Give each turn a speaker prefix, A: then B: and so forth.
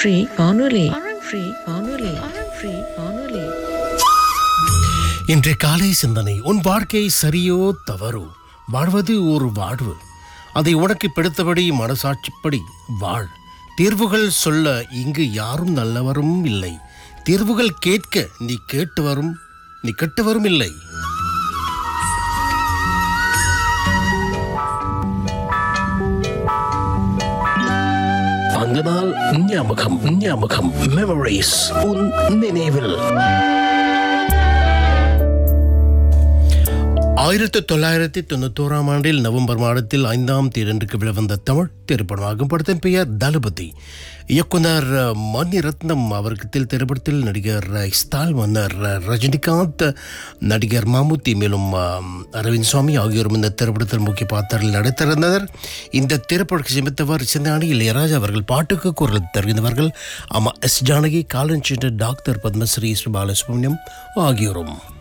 A: free வானொலி free வானொலி free வானொலி
B: இன்றைய காலை சிந்தனை உன் வாழ்க்கை சரியோ தவறோ வாழ்வது ஒரு வாழ்வு அதை உனக்கு பிடித்தபடி மனசாட்சிப்படி வாழ் தீர்வுகள் சொல்ல இங்கு யாரும் நல்லவரும் இல்லை தீர்வுகள் கேட்க நீ கேட்டு வரும் நீ கெட்டு வரும் இல்லை அந்த நாள் ஞாபகம் ஞாபகம் மெமரிஸ் உன் நினைவில் ஆயிரத்தி தொள்ளாயிரத்தி தொண்ணூத்தோராம் ஆண்டில் நவம்பர் மாதத்தில் ஐந்தாம் தேதிக்கு வெளிவந்த தமிழ் திரைப்படமாகும் படத்தின் பெயர் தளபதி இயக்குனர் அஹ், மணி ரத்னம் அவர்கத்தில் திரைப்படத்தில் நடிகர் அஹ், ஸ்டால் மன்னர் அஹ், ரஜினிகாந்த் நடிகர் மாமுத்தி மேலும் அஹ், அரவிந்த் சுவாமி ஆகியோரும் இந்த திரைப்படத்தில் முக்கிய பாத்திரத்தில் நடித்திருந்தனர் இந்த திரைப்படத்தை சமைத்தவர் சிந்தானி இளையராஜா அவர்கள் பாட்டுக்கு குரல் தருகின்றவர்கள் ஆமா எஸ் ஜானகி காலன் டாக்டர் பத்மஸ்ரீ ஸ்ரீ பாலசுப்ரமணியம் ஆகியோரும்